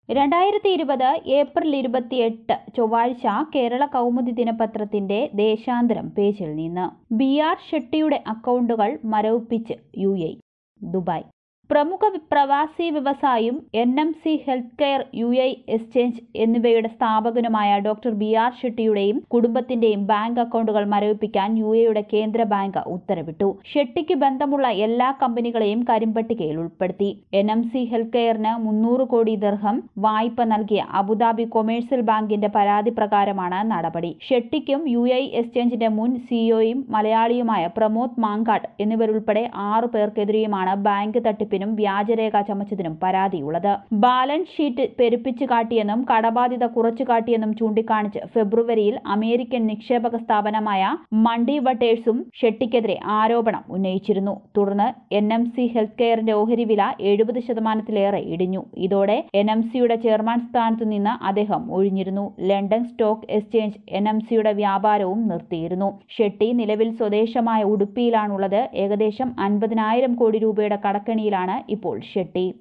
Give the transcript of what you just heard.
രണ്ടായിരത്തി ഇരുപത് ഏപ്രിൽ ഇരുപത്തിയെട്ട് ചൊവ്വാഴ്ച കേരള കൗമുദി ദിനപത്രത്തിന്റെ ദേശാന്തരം പേജിൽ നിന്ന് ബി ആർ ഷെട്ടിയുടെ അക്കൗണ്ടുകൾ മരവിപ്പിച്ച് യു എ ദുബായ് പ്രമുഖ പ്രവാസി വ്യവസായിയും N M C health care U I exchange എന്നിവയുടെ സ്ഥാപകനുമായ ഡോക്ടർ ബി ആർ ഷെട്ടിയുടെയും കുടുംബത്തിന്റെയും ബാങ്ക് അക്കൗണ്ടുകൾ മരവിപ്പിക്കാൻ യു എയുടെ കേന്ദ്ര ബാങ്ക് ഉത്തരവിട്ടു ഷെട്ടിക്ക് ബന്ധമുള്ള എല്ലാ കമ്പനികളെയും കരിമ്പട്ടികയിൽ ഉൾപ്പെടുത്തി എൻ എം സി ഹെൽത്ത് കെയറിന് മുന്നൂറ് കോടി ദർഹം വായ്പ നൽകിയ അബുദാബി കൊമേഴ്സ്യൽ ബാങ്കിന്റെ പരാതി പ്രകാരമാണ് നടപടി ഷെട്ടിക്കും യു ഐ എക്സ്ചേഞ്ചിന്റെ മുൻ സിഇഒയും മലയാളിയുമായ പ്രമോദ് മാങ്കാട്ട് എന്നിവരുൾപ്പെടെ ആറു പേർക്കെതിരെയുമാണ് ബാങ്ക് തട്ടിപ്പിനും വ്യാജരേഖ ചമച്ചതിനും പരാതിയുള്ളത് ബാലൻസ് ഷീറ്റ് പെരുപ്പിച്ചു കാട്ടിയെന്നും കടബാധ്യത കുറച്ചു കാട്ടിയെന്നും ചൂണ്ടിക്കാണിച്ച് ഫെബ്രുവരിയിൽ അമേരിക്കൻ നിക്ഷേപക സ്ഥാപനമായ മണ്ടി വട്ടേഴ്സും ഷെട്ടിക്കെതിരെ ആരോപണം ഉന്നയിച്ചിരുന്നു തുടർന്ന് എൻ എം സി ഹെൽത്ത് കെയറിന്റെ ഓഹരി വില എഴുപത് ശതമാനത്തിലേറെ ഇടിഞ്ഞു ഇതോടെ എൻ എം സിയുടെ ചെയർമാൻ സ്ഥാനത്തു നിന്ന് അദ്ദേഹം ഒഴിഞ്ഞിരുന്നു London stock exchange N M സിയുടെ വ്യാപാരവും നിർത്തിയിരുന്നു ഷെട്ടി നിലവിൽ സ്വദേശമായ ഉടുപ്പിയിലാണുള്ളത് ഏകദേശം അൻപതിനായിരം കോടി രൂപയുടെ കടക്കെണിയിലാണ് ഇപ്പോൾ ഷെട്ടി